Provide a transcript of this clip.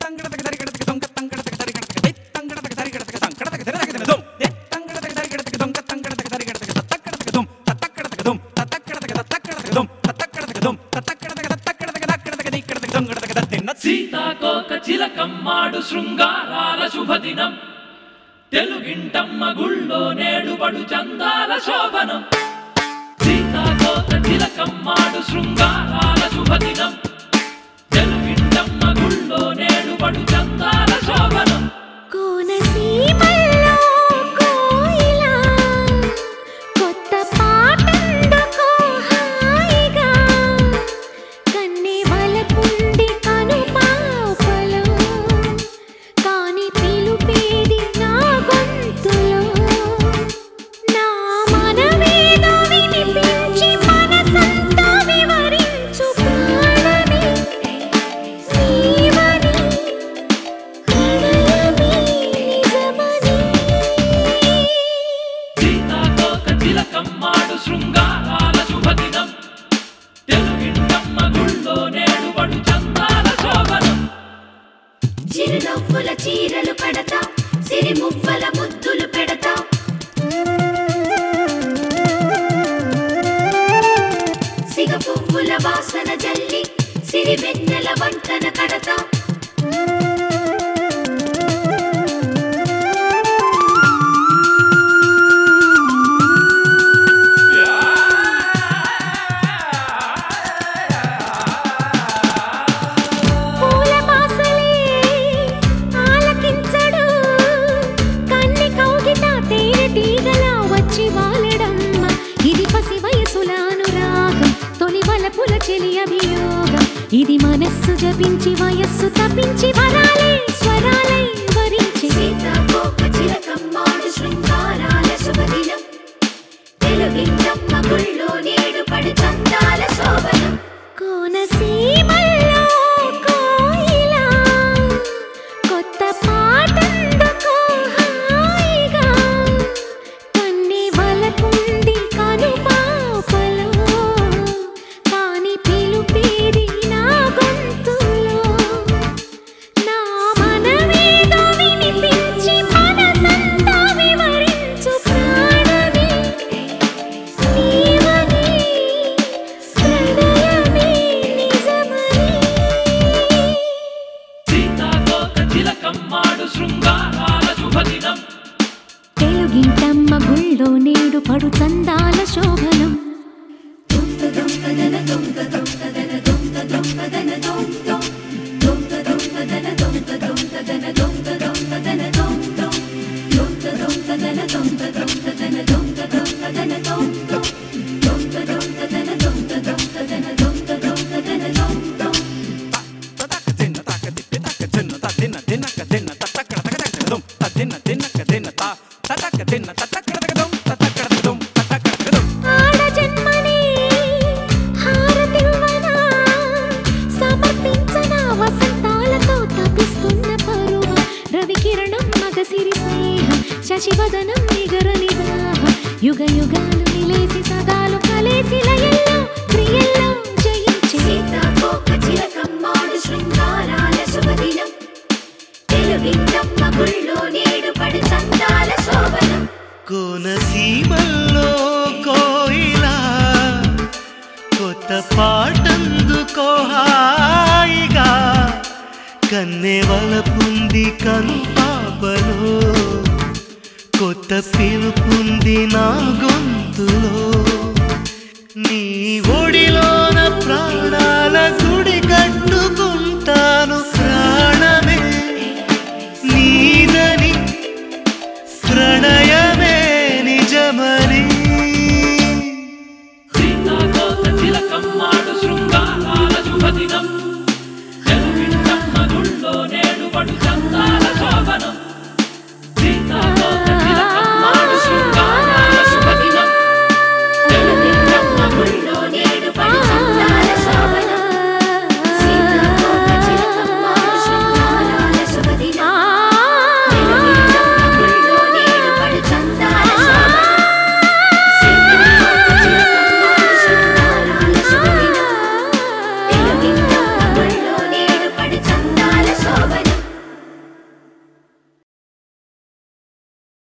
సీతాకోక చిలకమ్మాడు శృంగారాల శుభదినం తెలుగింటమ్మ గుళ్ళో నేడు పడు చందాల శోభనం సీతాకోక చిలకమ్మాడు శృంగారాల శుభదినం తెలుగింటమ్మ గుళ్ళో నేడు పడు చందాల శోభనం కోనసీమల్లో కోయిలా కొత్త పాటందుకో హాయిగా కన్నె వలపుండి కనుపాపలో కాని పిలుపేది నా గొంతులో నా మనమేదో వినిపించి మనసంతా వివరించు ప్రాణమే నీవని హృదయమే నిజమని సీతాకోక చిలకమ్మాడు శృంగారాల శుభదినం తెలుగింటమ్మ గుళ్ళో నేడు పడు చందాల శోభనం చిరునవ్వుల చీరలు కడతా సిరి మువ్వల ముద్దులు పెడతా సిగ పువ్వుల వాసన జల్లి సిరి వెన్నెల వంటన కడతా పూల బాసలే ఆలకించడు కన్ని కౌగిట తేనె తీగలా వచ్చి వాలెడమ్మ ఇది పసి వయసుల అనురాగం తొలి వలపుల చెలి అభియోగం ఇది మనస్సు జపించి వయస్సు తప్పించి వరాలే స్వరాలై వరించి సీతాకోక చిలకమ్మాడు శృంగారాల శుభదినం తెలుగింటమ్మ గుళ్ళో నేడు పడు చందాల శోభనం కోనసీమల్లో కోయిలా కొత్త పాటందుకో హాయిగా కన్నె వలపుంది కనుపాపలో కాని పిలుపేది నా గొంతులో నా మనమేదో వినిపించి మనసంతా వివరించు ప్రాణమే నీవని హృదయమే నిజమని సీతాకోక చిలకమ్మాడు శృంగారాల శుభదినం తెలుగింటమ్మ గుళ్ళో నేడు పడు చందాల శోభనం ఆడ జన్మని హారతివ్వనా సమర్పించన వసంతాలతో తపిస్తున్న పరువ రవికిరణం మగసిరి స్నేహం శశివదనం నిగర నిదాహం యుగ యుగాలు నిలేసి సదాలు కలేసి లయల్లో ప్రియల్లో జయించి సీతాకోక చిలకమ్మాడు శృంగారాల శుభదినం తెలుగింటమ్మ గుళ్ళో నేడు పడు చందాల శోభనం కోనసీమల్లో కోయిలా కొత్త పాటందుకో హాయిగా కన్నె వలపుంది కను పాపలో కొత్త పిలుపుంది నా గొంతులో నీ ఒడిలోన ప్రాణాల గుడి కట్టుకో